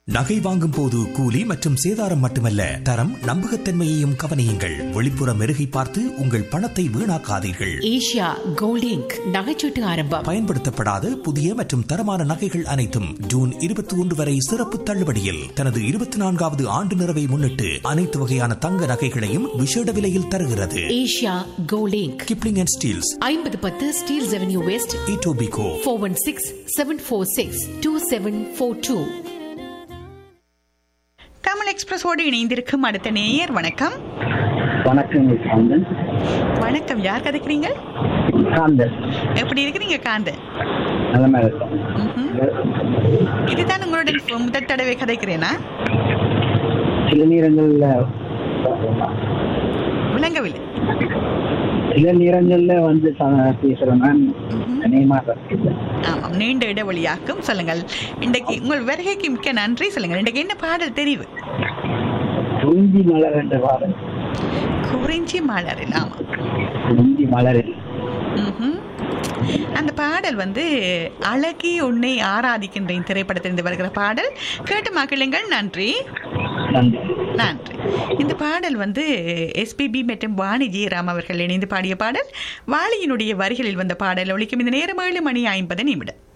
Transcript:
நகை வாங்கும் போது கூலி மற்றும் சேதாரம் மட்டுமல்ல தரம் நம்பகத்தன்மையையும் கவனியுங்கள் வெளிப்புற மெருகை பார்த்து உங்கள் பணத்தை வீணாக்காதீர்கள் ஏஷியா கோல்டிங்க் நகைச்சீட்டு ஆரம்பம் பயன்படுத்தப்படாத புதிய மற்றும் தரமான நகைகள் அனைத்தும் ஜூன் இருபத்தி ஒன்று வரை சிறப்பு தள்ளுபடியில் தனது இருபத்தி நான்காவது ஆண்டு நிறைவை முன்னிட்டு அனைத்து வகையான தங்க நகைகளையும் விசேட விலையில் தருகிறது ஏஷியா கோல்டிங்க் கிப்ளிங் அண்ட் ஸ்டீல்ஸ் ஐம்பது பத்து Steeles Avenue West Etobicoke four one six seven four six two seven four two Tamil எக்ஸ்பிரஸோடு இணைந்திருக்கும் அடுத்த நேயர் வணக்கம் வணக்கம் காந்தன் வணக்கம் யார் கதைக்கிறீங்க காந்தன் எப்படி இருக்கிறீங்க காந்தன் நிலைமை இருக்கும் ம்ஹும். இதுதான் உங்களுடன் ஃப- முதல் தடவை கதைக்கிறேனா சில நேரங்கள்ல விளங்கவில்லை சில நேரங்கள்ல வந்து ச- பேசுறேன் நான் அநேகமா ரசிக்கிறேன். ஆமாம் நீண்ட இடைவெளியாக்கும் சொல்லுங்கள் இன்றைக்கு உங்கள் வருகைக்கு மிக்க நன்றி சொல்லுங்கள் இன்றைக்கு என்ன பாடல் தெரிவு குறிஞ்சி மலர் என்ற பாடல் குறிஞ்சி மலரில் ஆமாம் குறிஞ்சி மலரில் ம்ஹும். அந்த பாடல் வந்து அழகி உன்னை ஆராதிக்கின்றேன் திரைப்படத்திலிருந்து வருகிற பாடல் கேட்டு மக்களுங்கள் நன்றி நன்றி நன்றி இந்த பாடல் வந்து எஸ்பிபி மற்றும் வாணி ஜெயராம் அவர்கள் இணைந்து பாடிய பாடல் வாலியினுடைய வரிகளில் வந்த பாடல் ஒலிக்கும் இந்த நேரம் ஏழு மணி ஐம்பது நிமிடம்